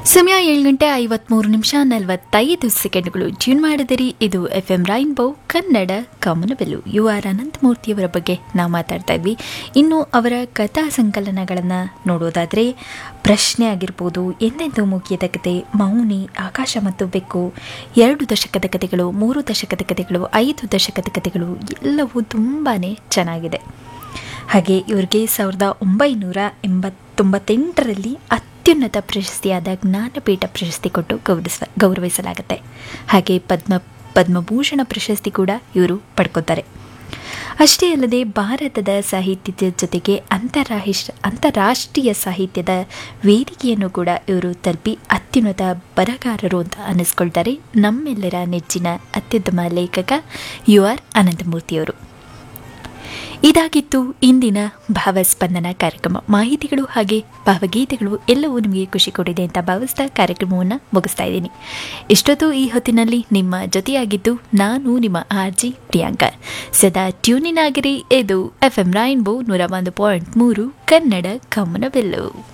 ಸಮಯ ಏಳು ಗಂಟೆ ಐವತ್ಮೂರು ನಿಮಿಷ ನಲವತ್ತೈದು ಸೆಕೆಂಡ್ಗಳು ಟ್ಯೂನ್ ಮಾಡಿದಿರಿ ಇದು F M rainbow Kannada Kamanabillu U R ಅನಂತಮೂರ್ತಿಯವರ ಬಗ್ಗೆ ನಾವು ಮಾತಾಡ್ತಾ ಇದ್ವಿ ಇನ್ನು ಅವರ ಕಥಾ ಸಂಕಲನಗಳನ್ನು ನೋಡೋದಾದರೆ ಪ್ರಶ್ನೆ ಆಗಿರ್ಬೋದು ಎಂದೆಂದು ಮುಗಿಯದ ಕತೆ ಮೌನಿ ಆಕಾಶ ಮತ್ತು ಬೆಕ್ಕು ಎರಡು ದಶಕದ ಕಥೆಗಳು ಮೂರು ದಶಕದ ಕಥೆಗಳು ಐದು ದಶಕದ ಕಥೆಗಳು ಎಲ್ಲವೂ ತುಂಬಾ ಚೆನ್ನಾಗಿದೆ ಹಾಗೆ ಇವರಿಗೆ ಸಾವಿರದ ಒಂಬೈನೂರ ಎಂಬತ್ತೊಂಬತ್ತೆಂಟರಲ್ಲಿ ಅತ್ಯುನ್ನತ ಪ್ರಶಸ್ತಿಯಾದ ಜ್ಞಾನಪೀಠ ಪ್ರಶಸ್ತಿ ಕೊಟ್ಟು ಗೌರವಿಸ ಗೌರವಿಸಲಾಗುತ್ತೆ ಹಾಗೆ ಪದ್ಮ ಪದ್ಮಭೂಷಣ ಪ್ರಶಸ್ತಿ ಕೂಡ ಇವರು ಪಡ್ಕೋತಾರೆ ಅಷ್ಟೇ ಅಲ್ಲದೆ ಭಾರತದ ಸಾಹಿತ್ಯದ ಜೊತೆಗೆ ಅಂತಾರಾಷ್ಟ್ರ ಅಂತಾರಾಷ್ಟ್ರೀಯ ಸಾಹಿತ್ಯದ ವೇದಿಕೆಯನ್ನು ಕೂಡ ಇವರು ತಲುಪಿ ಅತ್ಯುನ್ನತ ಬರಹಗಾರರು ಅಂತ ಅನ್ನಿಸ್ಕೊಳ್ತಾರೆ ನಮ್ಮೆಲ್ಲರ ನೆಚ್ಚಿನ ಅತ್ಯುತ್ತಮ ಲೇಖಕ ಯು ಆರ್ ಅನಂತಮೂರ್ತಿಯವರು ಇದಾಗಿತ್ತು ಇಂದಿನ ಭಾವಸ್ಪಂದನ ಕಾರ್ಯಕ್ರಮ ಮಾಹಿತಿಗಳು ಹಾಗೆ ಭಾವಗೀತೆಗಳು ಎಲ್ಲವೂ ನಿಮಗೆ ಖುಷಿ ಕೊಡಿದೆ ಅಂತ ಭಾವಿಸ್ತಾ ಕಾರ್ಯಕ್ರಮವನ್ನು ಮುಗಿಸ್ತಾ ಇದ್ದೀನಿ ಇಷ್ಟೊತ್ತು ಈ ಹೊತ್ತಿನಲ್ಲಿ ನಿಮ್ಮ ಜೊತೆಯಾಗಿದ್ದು ನಾನು ನಿಮ್ಮ ಆರ್ ಜಿ ಪ್ರಿಯಾಂಕಾ ಸದಾ ಟ್ಯೂನಿನ್ ಆಗಿರಿ ಇದು ಎಫ್ ಎಂ ರೈನ್ಬೋ ನೂರ ಒಂದು ಪಾಯಿಂಟ್ ಮೂರು ಕನ್ನಡ ಕಮ್ಮನವೆಲ್ಲು